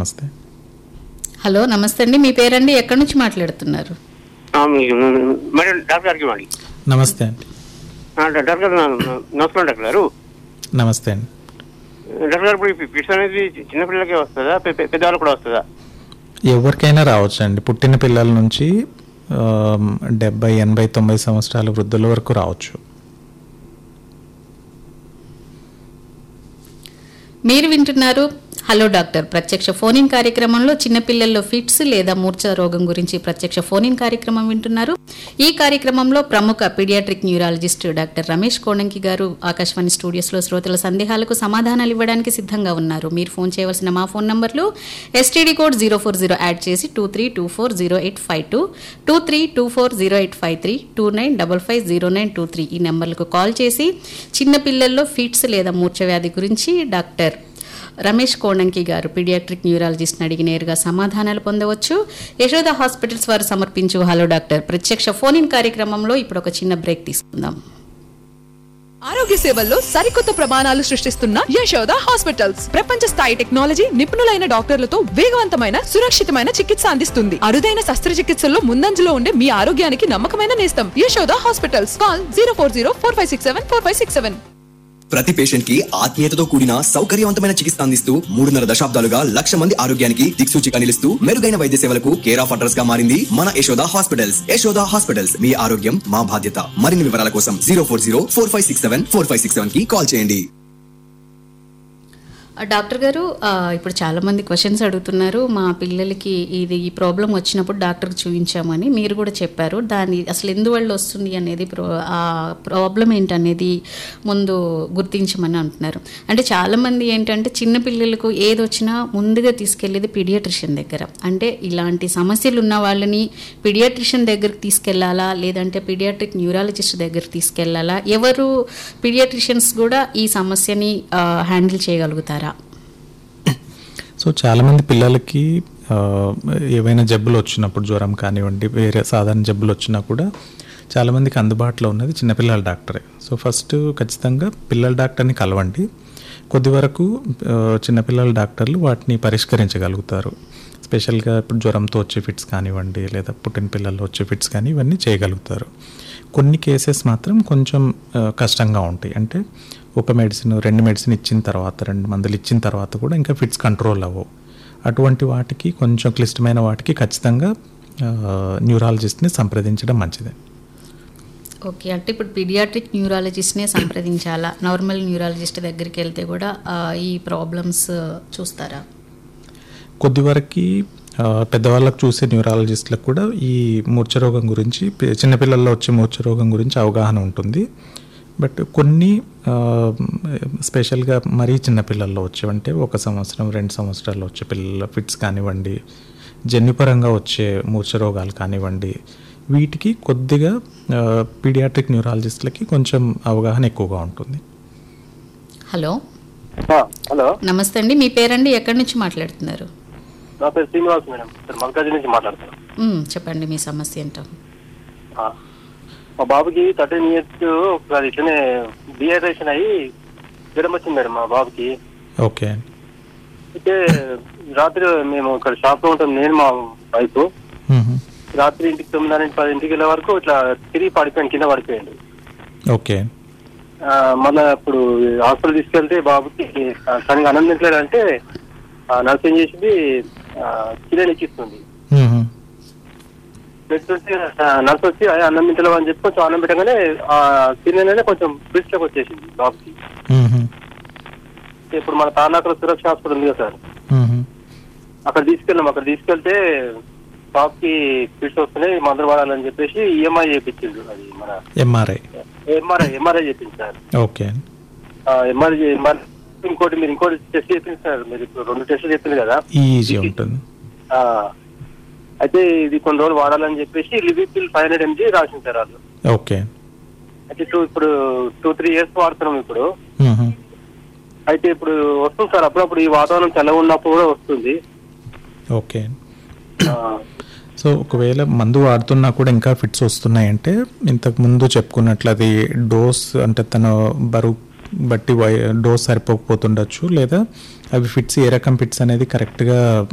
నమస్తే హలో నమస్తే అండి మీ పేరండి ఎక్కడి నుంచి మాట్లాడుతున్నారు ఆ, మీ- మేడం డాక్టర్ గారికి ఇవ్వండి నమస్తే అండి ఆ, డాక్టర్ గారు నా- నమస్కారం డాక్టర్ గారు నమస్తే అండి డాక్టర్ గారు ఇప్పుడు ఈ ఫిట్స్ అనేది చిన్నపిల్లలకే వస్తుందా పె- పె- పెద్దవాళ్ళకి కూడా వస్తుందా ఎవరికైనా రావచ్చు అండి పుట్టిన పిల్లల నుంచి ఆ, డెబ్బై ఎనభై తొంభై సంవత్సరాల వృద్ధుల వరకు రావచ్చు మీరు వింటున్నారు హలో డాక్టర్ ప్రత్యక్ష ఫోనింగ్ కార్యక్రమంలో చిన్నపిల్లల్లో ఫిట్స్ లేదా మూర్ఛ రోగం గురించి ప్రత్యక్ష ఫోనింగ్ కార్యక్రమం వింటున్నారు ఈ కార్యక్రమంలో ప్రముఖ paediatric neurologist doctor Ramesh Konanki garu Akashvani స్టూడియోస్లో శ్రోతల సందేహాలకు సమాధానాలు ఇవ్వడానికి సిద్ధంగా ఉన్నారు మీరు ఫోన్ చేయవలసిన మా ఫోన్ నంబర్లు STD code zero four zero add చేసి two three two four zero eight five two two three two four zero eight five three two nine double five zero nine two three ఈ నెంబర్లకు call చేసి చిన్నపిల్లల్లో fits లేదా మూర్ఛ వ్యాధి గురించి doctor Ramesh Konanki గారు పీడియాట్రిక్ న్యూరాలజిస్ట్ని అడిగి నేరుగా సమాధానాలు పొందవచ్చు యశోద హాస్పిటల్స్ వారు సమర్పించు హలో డాక్టర్ ప్రత్యక్ష ఫోన్ ఇన్ కార్యక్రమంలో ఇప్పుడు ఒక చిన్న బ్రేక్ తీసుకుందాం ఆరోగ్య సేవల్లో సరికొత్త ప్రమాణాలు సృష్టిస్తున్న యశోద హాస్పిటల్స్ ప్రపంచ స్థాయి టెక్నాలజీ నిపుణులైన డాక్టర్లతో వేగవంతమైన సురక్షితమైన చికిత్స అందిస్తుంది అరుదైన శస్త్రచికిత్సల్లో ముందంజలో ఉండే మీ ఆరోగ్యానికి నమ్మకమైన నేస్తం Yashoda hospitals call zero four zero four five six seven four five six seven ప్రతి పేషెంట్ కి ఆత్మీయతతో కూడిన సౌకర్యవంతమైన చికిత్స అందిస్తూ మూడున్నర దశాబ్దాలుగా లక్ష మంది ఆరోగ్యానికి దిక్సూచిగా నిలుస్తూ మెరుగైన వైద్య సేవలకు కేర్ ఆఫ్ అడ్రస్ గా మారింది మన యశోద హాస్పిటల్స్ యశోద హాస్పిటల్స్ మీ ఆరోగ్యం మా బాధ్యత మరిన్ని వివరాల కోసం zero four zero four five six seven four five six seven కి కాల్ చేయండి ఆ, డాక్టర్ గారు ఆ, ఇప్పుడు చాలా మంది క్వశ్చన్స్ అడుగుతున్నారు మా పిల్లలకి ఇది ఈ ప్రాబ్లం వచ్చినప్పుడు డాక్టర్కి చూపించామని మీరు కూడా చెప్పారు దాని అసలు ఎందువల్ల వస్తుంది అనేది ప్రో ఆ ప్రాబ్లం ఏంటనేది ముందు గుర్తించమని అంటున్నారు అంటే చాలామంది ఏంటంటే చిన్న పిల్లలకు ఏది వచ్చినా ముందుగా తీసుకెళ్లేది పీడియాట్రిషియన్ దగ్గర అంటే ఇలాంటి సమస్యలు ఉన్న వాళ్ళని పీడియాట్రిషియన్ దగ్గరికి తీసుకెళ్లాలా లేదంటే పీడియాట్రిక్ న్యూరాలజిస్ట్ దగ్గరికి తీసుకెళ్లాలా ఎవరు పీడియాట్రిషియన్స్ కూడా ఈ సమస్యని హ్యాండిల్ చేయగలుగుతారా సో చాలామంది పిల్లలకి ఆ, ఏవైనా జబ్బులు వచ్చినప్పుడు జ్వరం కానివ్వండి వేరే సాధారణ జబ్బులు వచ్చినా కూడా చాలామందికి అందుబాటులో ఉన్నది చిన్నపిల్లల డాక్టరే సో ఫస్ట్ ఖచ్చితంగా పిల్లల డాక్టర్ని కలవండి కొద్ది వరకు ఆ, చిన్నపిల్లల డాక్టర్లు వాటిని పరిష్కరించగలుగుతారు స్పెషల్గా ఇప్పుడు జ్వరంతో వచ్చే ఫిట్స్ కానివ్వండి లేదా పుట్టిన పిల్లల్లో వచ్చే ఫిట్స్ కానీ ఇవన్నీ చేయగలుగుతారు కొన్ని కేసెస్ మాత్రం కొంచెం ఆ, కష్టంగా ఉంటాయి అంటే ఒక మెడిసిన్ రెండు మెడిసిన్ ఇచ్చిన తర్వాత రెండు మందులు ఇచ్చిన తర్వాత కూడా ఇంకా ఫిట్స్ కంట్రోల్ అవ్వవు అటువంటి వాటికి కొంచెం క్లిష్టమైన వాటికి ఖచ్చితంగా న్యూరాలజిస్ట్ని సంప్రదించడం మంచిది ఓకే అంటే ఇప్పుడు పీడియాట్రిక్ న్యూరాలజిస్ట్నే సంప్రదించాలా నార్మల్ న్యూరాలజిస్ట్ దగ్గరికి వెళ్తే కూడా ఆ, ఈ ప్రాబ్లమ్స్ చూస్తారా కొద్ది వరకు పెద్దవాళ్ళకు చూసే న్యూరాలజిస్టులకు కూడా ఈ మూర్ఛ రోగం గురించి పి- చిన్నపిల్లల్లో వచ్చే మూర్ఛ రోగం గురించి అవగాహన ఉంటుంది బట్ కొన్ని ఆ, స్పెషల్గా మరీ చిన్నపిల్లల్లో వచ్చేవంటే ఒక సంవత్సరం రెండు సంవత్సరాల్లో వచ్చే పిల్లల ఫిట్స్ కానివ్వండి జన్యుపరంగా వచ్చే మూర్ఛ రోగాలు కానివ్వండి వీటికి కొద్దిగా పీడియాట్రిక్ న్యూరాలజిస్టులకి కొంచెం అవగాహన ఎక్కువగా ఉంటుంది హలో ఆ, హలో నమస్తే అండి మీ పేరండి ఎక్కడి నుంచి మాట్లాడుతున్నారు నా పేరు శ్రీనివాస్ మేడం సార్ మల్కాజీ నుంచి మాట్లాడుతున్నాను మ్, చెప్పండి మీ సమస్య ఏంటో ఆ, మా బాబుకి థర్టీన్ ఇయర్స్ అది ఇట్లనే డిహైడ్రేషన్ అయ్యి జ్వరం వచ్చింది మేడం మా బాబుకి ఓకే అయితే రాత్రి మేము ఇక్కడ షాప్ లో ఉంటాం నేను మా వైఫ్ మ్మ్. రాత్రి ఇంటికి తొమ్మిది నుంచి పది ఇంటికి వెళ్ళే వరకు ఇట్లా తిరిగి పడిపోయాను కింద పడిపోయాడు ఓకే ఆ, మళ్ళా ఇప్పుడు హాస్పిటల్ తీసుకెళ్తే బాబుకి ఆ, తనకి అన్నం తింటలేడంటే నర్స్ ఏం చేసింది కిలో ఎక్కిస్తుంది మ్మ్. పెట్టుంటే నర్స్ వచ్చి "అయ్య, అన్నం తింటలేవు అని చెప్పి కొంచెం అన్నం పెట్టగానే ఆ తినగానే కొంచెం బ్రిడ్జ్ లోకి వచ్చేసింది బాబుకి మ్మ్. ఇప్పుడు మన తార్నాకలో సురక్ష హాస్పిటల్ ఉంది కదా సార్ మ్మ్. అక్కడ తీసుకెళ్ళాం అక్కడ తీసుకెళ్తే బాబుకి ఫిట్స్ వస్తున్నాయి మందులు వాడాలని చెప్పేసి ఈఎంఐ చేయించిండు అది మన ఎంఆర్ఐ ఎంఆర్ఐ ఎంఆర్ఐ చెప్పింది సార్ ఓకే ఎంఆర్ఐ ఎంఆర్ఐ ఇంకోటి మీరు ఇంకోటి టెస్ట్ చెప్పింది సార్ మీరు ఇప్పుడు రెండు టెస్టులు చెప్పింది కదా ఈజీ ఉంటుంది ఆ, అయితే ఇది కొన్ని రోజులు వాడాలని చెప్పేసి లివిపిల్ ఫైవ్ హండ్రెడ్ ఎంజీ రాసింది సార్ వాళ్ళు ఓకే అయితే టూ ఇప్పుడు టూ త్రీ ఇయర్స్ వాడుతున్నాం ఇప్పుడు మ్మ్. అయితే ఇప్పుడు వస్తుంది సార్ అప్పుడప్పుడు ఈ వాతావరణం చల్లగా ఉన్నప్పుడు కూడా వస్తుంది ఓకే ఆ, సో ఒకవేళ మందు వాడుతున్నా కూడా ఇంకా ఫిట్స్ వస్తున్నాయంటే ఇంతకు ముందు చెప్పుకున్నట్లు అది డోస్ అంటే తన బరువు బట్టి వై డోస్ సరిపోకపోతుండొచ్చు లేదా అవి ఫిట్స్ ఏ రకం ఫిట్స్ అనేది కరెక్ట్గా